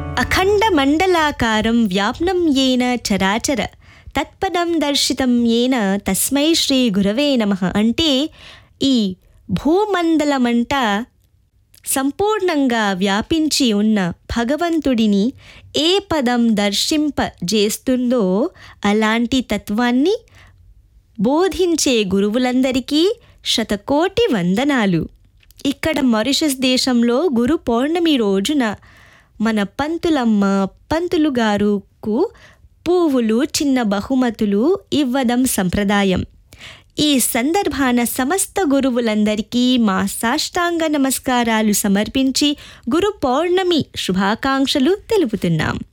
అఖండమండలాకారం వ్యాప్నం ఏన చరాచర తత్పదం దర్శితం ఏన తస్మై శ్రీ గురవే నమ అంటే ఈ భూమండలమంట సంపూర్ణంగా వ్యాపించి ఉన్న భగవంతుడిని ఏ పదం దర్శింపజేస్తుందో అలాంటి తత్వాన్ని బోధించే గురువులందరికీ శతకోటి వందనాలు ఇక్కడ మారిషస్ దేశంలో గురు పౌర్ణమి రోజున మన పంతులమ్మ పంతులు గారుకు పువ్వులు చిన్న బహుమతులు ఇవ్వడం సంప్రదాయం ఈ సందర్భాన సమస్త గురువులందరికీ మా సాష్టాంగ నమస్కారాలు సమర్పించి గురు పౌర్ణమి శుభాకాంక్షలు తెలుపుతున్నాం